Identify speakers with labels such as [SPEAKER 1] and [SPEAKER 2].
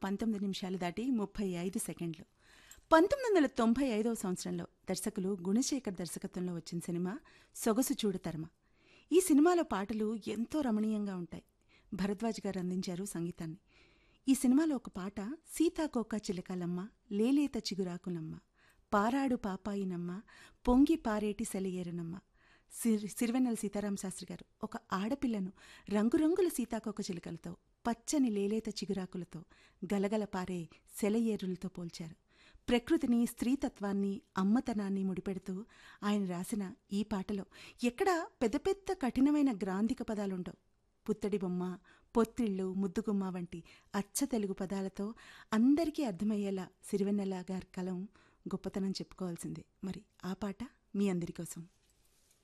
[SPEAKER 1] పంతొమ్మిది నిమిషాలు దాటి ముప్పై ఐదు సెకండ్లు పంతొమ్మిది వందల తొంభై ఐదవ సంవత్సరంలో దర్శకులు గుణశేఖర్ దర్శకత్వంలో వచ్చిన సినిమా సొగసు చూడతరమ ఈ సినిమాలో పాటలు ఎంతో రమణీయంగా ఉంటాయి భరద్వాజ్ గారు అందించారు సంగీతాన్ని ఈ సినిమాలో ఒక పాట సీతాకోక చిలకలమ్మ లేలేత చిగురాకులమ్మ పారాడు పాపాయినమ్మ పొంగి పారేటి సెలయేరునమ్మ సిర్ సిరివెన్నెల సీతారామ శాస్త్రి గారు ఒక ఆడపిల్లను రంగురంగుల సీతాకోక చిలుకలతో పచ్చని లేలేత చిగురాకులతో గలగల పారే సెలయేరులతో పోల్చారు ప్రకృతిని స్త్రీతత్వాన్ని అమ్మతనాన్ని ముడిపెడుతూ ఆయన రాసిన ఈ పాటలో ఎక్కడా పెద్ద పెద్ద కఠినమైన గ్రాంధిక పదాలుండవు పుత్తడి బొమ్మ పొత్తిళ్ళు ముద్దుగుమ్మ వంటి అచ్చ తెలుగు పదాలతో అందరికీ అర్థమయ్యేలా సిరివెన్నెల గారి కలం గొప్పతనం చెప్పుకోవాల్సిందే మరి ఆ పాట మీ అందరి కోసం